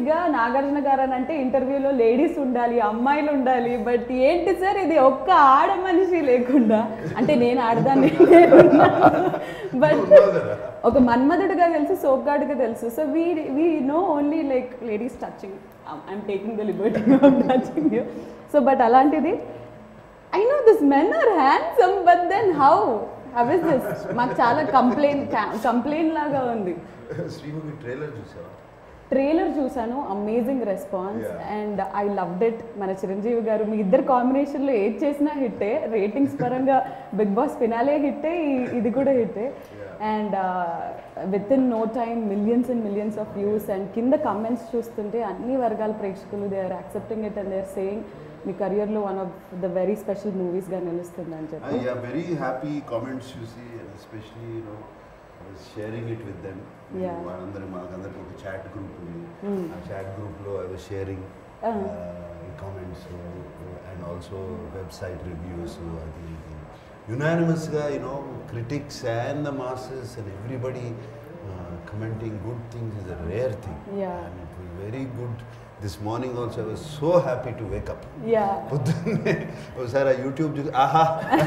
గా నాగార్జున గారు అని అంటే ఇంటర్వ్యూలో లేడీస్ ఉండాలి అమ్మాయిలు ఉండాలి బట్ ఏంటి సార్ ఇది ఒక్క ఆడ మనిషి లేకుండా అంటే నేను ఆడదాన్ని బట్ ఉన్నావు కదా. ఒక మన్మధుడుగా తెలుసు సోప్గాడుగా తెలుసు so we we know only like ladies touching I'm taking the liberty of touching you so but అలాంటిది I know this men are handsome but then how how is this మాకు చాలా కంప్లైంట్ కంప్లైంట్ లాగా ఉంది Sreemukhi trailer చూసావా trailer చూసాను amazing response Yeah. And I loved it మన చిరంజీవి గారు మీ ఇద్దరు కాంబినేషన్లో ఏది చేసినా హిట్టే రేటింగ్స్ పరంగా బిగ్ బాస్ ఫినాలే హిట్టే ఈ- ఇది కూడా హిట్టే and with in no time millions and millions of views and కింద కమెంట్స్ చూస్తుంటే అన్ని వర్గాల ప్రేక్షకులు they are accepting it and they are saying మీ కెరియర్లో one of the very special మూవీస్గా నిలుస్తుందని చెప్పి I are very happy comments చూసి especially you know sharing it with them Yeah. వాళ్ళందరూ మాకందరికి ఒక చాట్ గ్రూప్ ఉంది Mm. ఆ చాట్ గ్రూప్లో I was sharing Ah. Comments and also website reviews అది యునానిమస్గా you know critics and the masses and everybody commenting good things is a rare thing Yeah. And it was very good this morning also I was so happy to wake up yeah పొద్దున్నే ఒకసారి ఆ YouTube చూసి ఆహా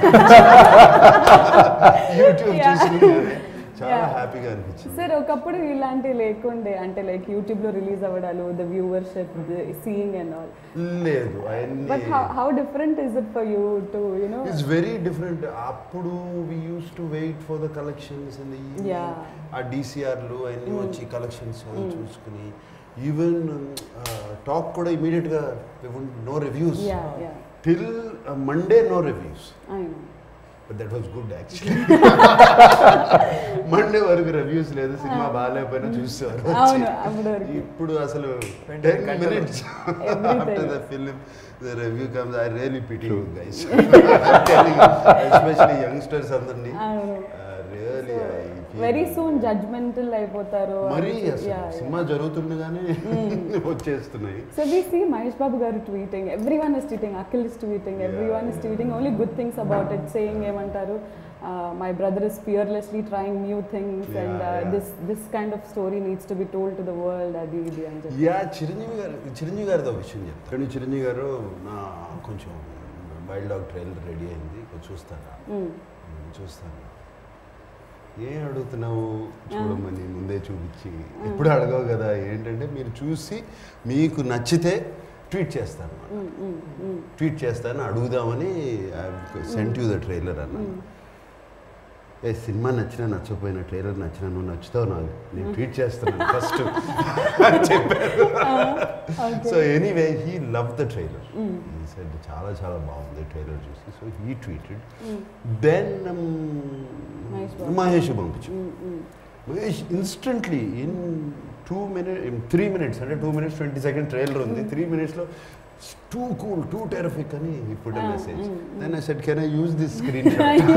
YouTube Yeah. చూసి చాలా Yeah. హ్యాపీగా అనిపించింది sir ఒకప్పుడు ఇలాంటి లేకుండే అంటే లైక్ యూట్యూబ్ లో రిలీజ్ అవ్వడాలు the viewership seeing and all లేదు బట్ అవన్నీ how different is it for you to you know it's very different అప్పుడు we use to wait for the collections in Yeah. ఆ డిసిఆర్లు అన్నీ వచ్చి కలెక్షన్స్ చూసుకుని ఈవెన్ టాక్ కూడా ఇమీడియట్గా no reviews yeah yeah till Monday no reviews I know but that was good actually Monday వరకు reviews లేదు సినిమా బాగాలేకపోయినా చూసేవారు అవును, అప్పుడు వరకు. ఇప్పుడు అసలు Twenty టెన్ గంటలు. Minutes Everything. After the film the review comes I really pity you guys especially youngsters అందరినీ అవును రియలీ వెరీ సూన్ జడ్జ్మెంటల్ అయిపోతారు మరీ అసలు సినిమా జరుగుతుండగానే వచ్చేస్తున్నాయి so we see Mahesh Babu garu tweeting every one is tweeting Akhil is tweeting every one is tweeting only good things about it saying ఏమంటారు my brother is fearlessly trying new things Yeah, and yeah. This this kind of story needs to be told to the world అది ఇది అని చెప్పి yeah Chiranjeevi గారు చిరంజీవి గారితో ఒక విషయం చెప్తాను కానీ చిరంజీవి గారు నా కొంచెం వైల్డ్ డాగ్ ట్రైలర్ రెడీ అయింది కొంచెం చూస్తారా Mm. నేను చూస్తాను ఏం అడుగుతున్నావు చూడమని ముందే చూపించి ఇప్పుడు అడగవు కదా ఏంటంటే మీరు చూసి మీకు నచ్చితే ట్వీట్ చేస్తాను Mm, mm, mm. ట్వీట్ చేస్తాను అడుగుదామని సెంట్ యూ ద ట్రైలర్ అన్న ఏ సినిమా నచ్చినా నచ్చకపోయినా ట్రైలర్ నచ్చినా నువ్వు నచ్చుతావు నాకు నేను ట్వీట్ చేస్తున్నాను ఫస్ట్ అని చెప్పారు so anyway he love the trailer he said చాలా చాలా బాగుంది ట్రైలర్ చూసి so he tweeted then Mahesh Babu. Mahesh పంపించు Mm, mm. Mahesh instantly in two minute three minutes అంటే two minutes twenty second trailer ఉంది త్రీ మినిట్స్లో టూ కూల్ టూ టెరఫిక్ అని ఇప్పుడు message then I set can I use this screen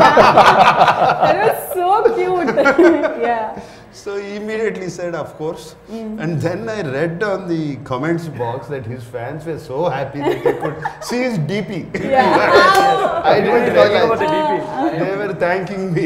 That was so cute. yeah. So immediately said of course and then i read on the comments box that his fans were so happy that they could see his dp Yeah. i didn't Talking about the realize DP. they were thanking me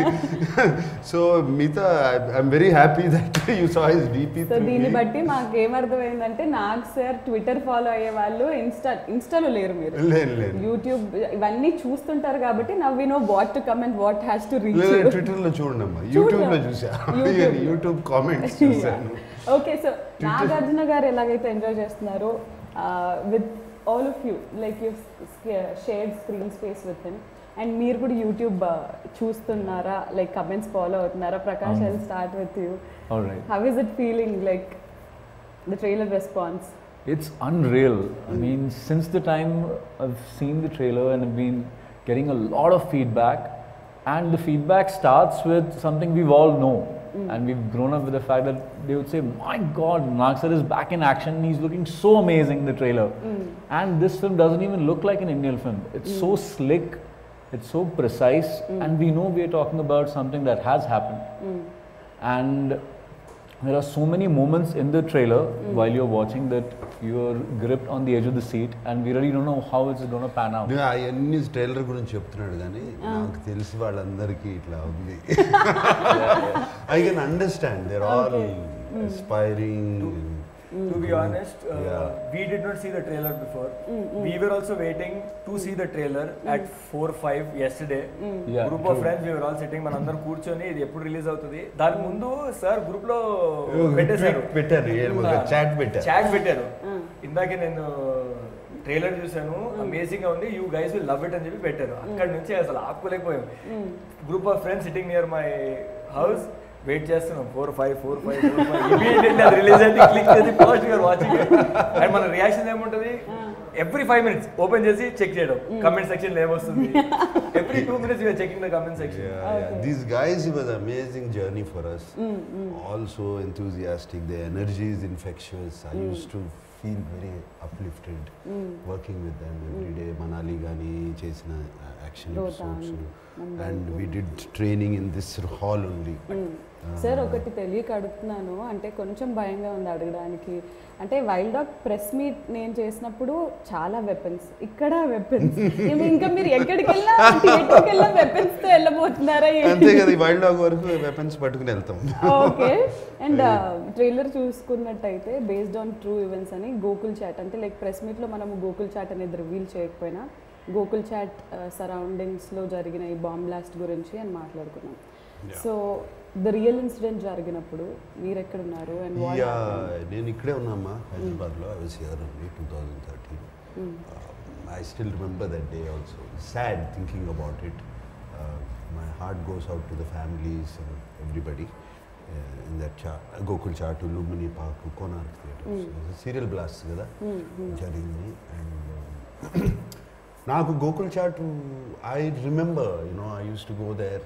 so mita I- i'm very happy that you saw his dp so through దీన్ని me. బట్టి మాకు ఏమర్థమైందంటే నాకు sir Twitter follow అయ్యే వాళ్ళు Insta ఇన్స్టాలో లేరు మీరు లేదు లేదు యూట్యూబ్ ఇవన్నీ చూస్తుంటారు కాబట్టి now we know what to comment what has to reach లేదు ట్విట్టర్ లో చూడండి అమ్మా యూట్యూబ్ లో చూసా YouTube. యూట్యూబ్ కామెంట్స్ చూసాను ఓకే సో నాగార్జున గారు ఎలాగైతే ఎంజాయ్ చేస్తున్నారో with all of you like you shared screen space with him and మీరు కూడా యూట్యూబ్ చూస్తున్నారా లైక్ కమెంట్స్ ఫాలో అవుతున్నారా Prakash I start with you All right. How is it feeling like the trailer response It's unreal. I mean, since the time I've seen the trailer and I've been getting a lot of feedback, and the feedback starts with something we've all know. And we've grown up with the fact that they would say, My God, Nagsar is back in action. He's looking so amazing in the trailer. And this film doesn't even look like an Indian film. It's so slick, it's so precise, and we know we are talking about something that has happened. And there are so many moments in the trailer while you're watching that you're gripped on the edge of the seat, and we really don't know how it's going to pan out. నేను అవన్నీ trailer గురించి చెప్తున్నాడు కానీ నాకు తెలిసి వాళ్ళందరికీ ఇట్లా ఉంది I can understand there all Okay. Aspiring To be honest, uh, Yeah. we did not see the trailer before. We were also waiting to see the trailer at 4 5 yesterday. Yeah, group of true. Friends we were all sitting మనందరం కూర్చొని ఇది ఎప్పుడు release అవుతుంది దాని ముందు sir group లో పెట్టేశారు పెట్టారు చాట్ పెట్టారు చాట్ పెట్టారు ఇందాకే నేను ట్రైలర్ చూసాను అమేజింగ్ గా ఉంది you guys will love it అని చెప్పి పెట్టారు అక్కడ నుంచి అసలు ఆపుకోలేకపోయాం group of friends sitting near my house wait చేస్తున్నాం four five four five four five immediately అది రిలీజ్ అయితే క్లిక్ చేసి ఫస్ట్ యూఆర్ వాచింగ్ అండ్ మన రియాక్షన్ ఏముంటుంది ఎవ్రీ ఫైవ్ మినిట్స్ ఓపెన్ చేసి చెక్ చేయడం కమెంట్ సెక్షన్ ఏమొస్తుంది every two minutes you're checking the comment section Yeah, yeah. These guys, it was an amazing journey for us. Also enthusiastic. Their energy is infectious. I used to feel very uplifted working with them every day. Manali Gani, Chesina action Rohtang, episodes. Mumbai And too. we did training in this hall only. Sir ఒకటి తెలియక అడుగుతున్నాను అంటే కొంచెం భయంగా ఉంది అడగడానికి అంటే wild dog press meet నేను చేసినప్పుడు చాలా వెపన్స్ ఇక్కడ వెపన్స్ ఇంకా మీరు ఎక్కడికి వెళ్ళినా థియేటర్కి వెళ్ళినా వెపన్స్ తో వెళ్ళబోతున్నారా అంతే కదా వైల్డ్ డాగ్ వరకు వెపన్స్ పట్టుకుని వెళ్తాం ఓకే అండ్ ట్రైలర్ చూసుకున్నట్టయితే బేస్డ్ ఆన్ ట్రూ ఈవెంట్స్ అని గోకుల్ చాట్ అంటే లైక్ ప్రెస్ మీట్లో మనము గోకుల్ చాట్ అనేది రివీల్ చేయకపోయినా గోకుల్ చాట్ సరౌండింగ్స్లో జరిగిన ఈ బాంబ్ బ్లాస్ట్ గురించి అని మాట్లాడుకున్నాం సో ద రియల్ ఇన్సిడెంట్ జరిగినప్పుడు మీరు ఎక్కడ ఉన్నారు అండ్ యా నేను ఇక్కడే ఉన్నామ్మా హైదరాబాద్లో I was here only two thousand thirteen I still remember that day also sad thinking about it my heart goes out to the families everybody in that చా Gokul Chat Lumbini park Konark theatres serial blast కదా జరిగింది and నాకు Gokul Chat I remember you know I use to go there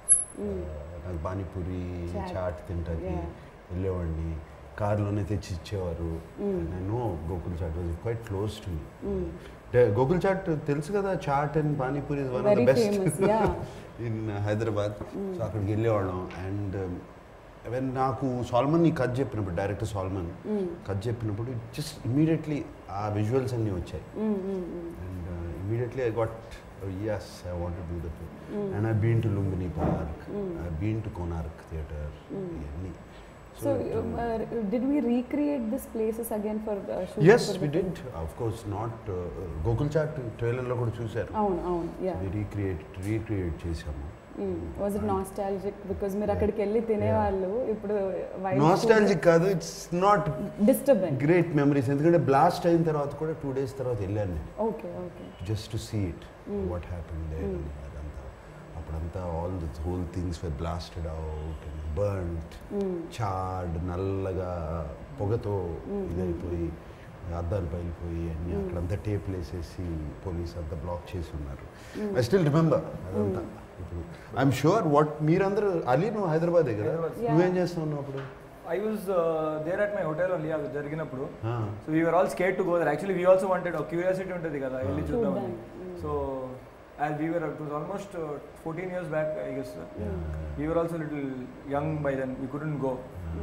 నాకు panipuri Chaat. Chaat తింటాకి Yeah. వెళ్ళేవాడిని కార్లోనే తెచ్చి ఇచ్చేవారు నేను Gokul Chat was quite close to మీ గోకుల్ చాట్ తెలుసు కదా chat and panipuri is one of the Very best famous, yeah. In Hyderabad so అక్కడికి వెళ్ళేవాళ్ళం అండ్ వెన్ నాకు సాల్మన్ ని కట్ చెప్పినప్పుడు డైరెక్టర్ సాల్మన్ కట్ చెప్పినప్పుడు జస్ట్ ఇమీడియట్లీ ఆ విజువల్స్ అన్నీ వచ్చాయి and immediately I got as I want do that and I been to Lumbini park I been to Konark theatre ఇవన్నీ so did we recreate this places again for us we did of course not Gokul chat ట్రైలర్లో కూడా చూశారు అవును అవును yeah recreate recreate చేసాము was it nostalgic because మీరు అక్కడికి వెళ్ళి తినేవాళ్ళు ఇప్పుడు నాస్టాలజిక్ కాదు it's not disturbance great memories ఎందుకంటే బ్లాస్ట్ అయిన తర్వాత కూడా టూ డేస్ తర్వాత వెళ్ళాను నేను okay okay just to see it what happen there అదంతా అప్పుడంతా all the whole things were blasted out burned charred నల్లగా పొగతో ఇదైపోయి అద్దాలు పగిలిపోయి అన్ని అక్కడంతా టేప్ వేసేసి పోలీస్ అంతా బ్లాక్ చేసి ఉన్నారు ఐ స్టిల్ రిమెంబర్ అదంతా ఇప్పుడు ఐఎమ్ షూర్ వాట్ మీరందరూ అలీ నువ్వు హైదరాబాదే కదా హైదరాబాద్. నువ్వేం చేస్తున్నావు అప్పుడు I was there at my hotel only అది జరిగినప్పుడు Ah. So we are all scared to go there actually we also wanted curiosity ఉంటుంది కదా వెళ్ళి చూద్దామని so as we were it was almost fourteen years back I guess we were also little young by then we couldn't go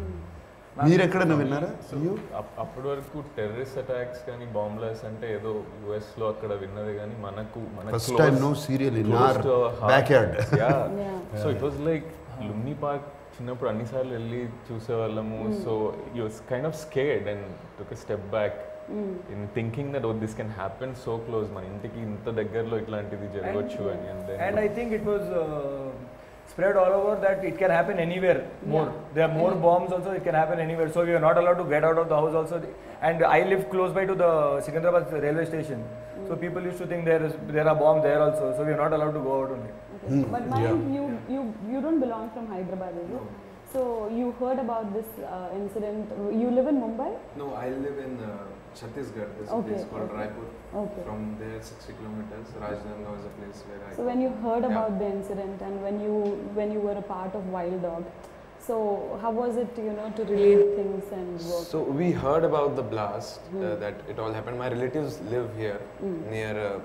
మీరు ఎక్కడన్నా విన్నారా You? Up- అప్పటి వరకు terrorist attacks కానీ బాంబ్లర్స్ అంటే ఏదో యుఎస్ లో అక్కడ విన్నది కానీ మనకు First time no serial in our backyard. Yeah. So it was like Lumbini park చిన్నప్పుడు అన్నిసార్లు వెళ్ళి చూసేవాళ్ళము so used kind of scared and took step back in thinking that oh this can happen so close మన ఇంటికి ఇంత దగ్గరలో ఇట్లాంటిది జరగవచ్చు అని and And then I think it was uh, spread all over that it can happen anywhere more. There are more bombs also, it can happen anywhere. So we are not allowed to get out of the house also. And I live close by to the Sikandrabad railway station. So people used to think there is there are bombs there also. So we are not allowed to go out only. But Mayank, you you you don't belong from Hyderabad, is it? So you heard about this uh, incident. You live in Mumbai. No, I live in uh, Chhattisgarh. There's a Okay, place called okay. Raipur. Okay. From there, 60 kilometers. Rajnandgaon is a place where I. So when you heard Yeah. about the incident and when you when you were a part of Wild Dog, so how was it you know to relate things and work? So we heard about the blast uh, that it all happened. My relatives live here near uh,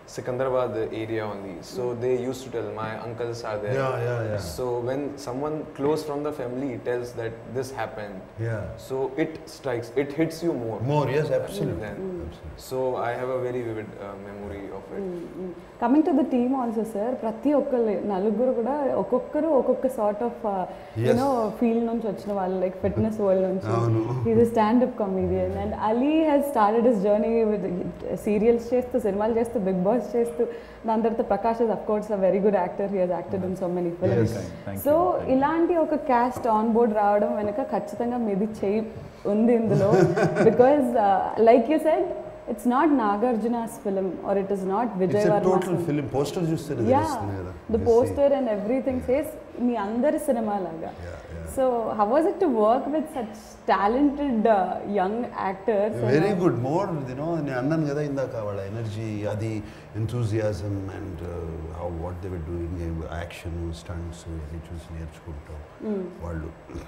Sikandrabad area only. So they used to tell my uncles are there. Yeah, yeah, yeah. So when someone close from the family tells that this happened, Yeah. so it strikes, it hits you more. More, yes, absolutely. Then. Absolutely. So I have a very vivid uh, memory of it. Coming to the team also sir ప్రతి ఒక్కరు నలుగురు కూడా ఒక్కొక్కరు ఒక్కొక్క sort of you know field నుంచి వచ్చిన వాళ్ళు like fitness world నుంచి అవును. Is stand up comedian and Ali has started his journey with serials చేస్తూ సినిమాలు చేస్తూ బిగ్ బాస్ చేస్తూ దాని తర్వాత Prakash is of course a very good actor he has acted in so many films Yes. Thank you. So ఇలాంటి ఒక క్యాస్ట్ ఆన్ బోర్డ్ రావడం వెనుక ఖచ్చితంగా మీది చేయి ఉంది ఇందులో because like you said it's not Nagarjuna's film or it is not Vijay it's Varma total film poster చూస్తేనే యా తెలుస్తుంది కదా the poster and everything says మీ అందరి సినిమా లాగా so how was it to work with such talented young actors very good more you know నేను అన్నాను కదా ఇందాక వాళ్ళ ఎనర్జీ అది enthusiasm and how what they will doing action stunts ఇవన్నీ చూసి నేర్చుకుంటాం వాళ్ళు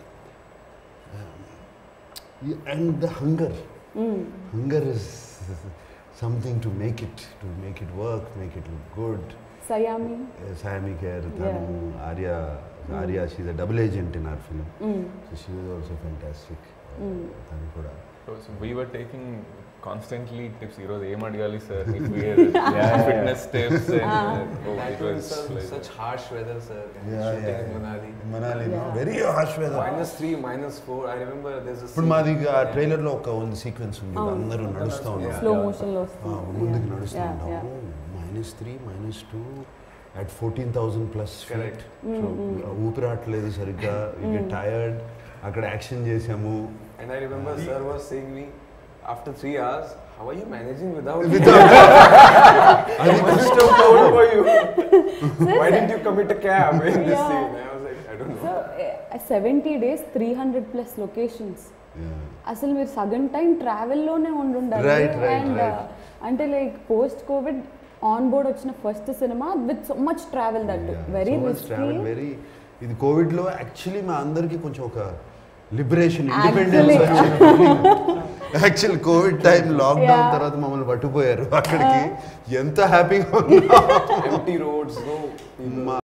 and the hunger hunger is something to make it to make it work make it look good Saiyami Saiyami Kher తను Arya Arya she's a double agent in our film so she was also fantastic తను కూడా So we were taking constantly tips. ఈరోజు ఏం అడగాలి sir yeah. Fitness tips That it was was such, such harsh weather, sir. and Yeah, shooting yeah. in Manali. Manali Yeah. Very harsh weather Minus three, minus four. I remember there's a. ఇప్పుడు scene- మాది ఆ Yeah. Trailer లో ఒక ఉంది sequence ఉంది అవును. అందరూ నడుస్తూ ఉన్నారు స్లో మోషన్ లో ఆ, వస్తుంది ముందుకు నడుస్తూ Yeah, yeah. ఉంటాము minus three minus two at fourteen thousand plus Correct. So ఊపిరాట్లేదు సరిగ్గా గెట్ టైర్డ్ అక్కడ యాక్షన్ చేసాము And I remember sir was saying me after three hours, how are you managing without me? అది కష్టం How for you? Why didn't you commit a cab in this Yeah. scene? I was like, I don't know. So seventy days three hundred plus locations అసలు మీరు సగం time ట్రావెల్లోనే ఉండుండాలి Right, right, and right. అంటే like post covid on board వచ్చిన first సినిమా with so much travel that very risky very ఇది covid లో యాక్చువల్లీ మా అందరికి కొంచెం ఒక liberation Actually. Independence actual covid time lockdown Yeah. తర్వాత మమ్మల్ని పట్టుకుపోయారు అక్కడికి ఎంత హ్యాపీగా ఉన్నా Empty roads, no people. మా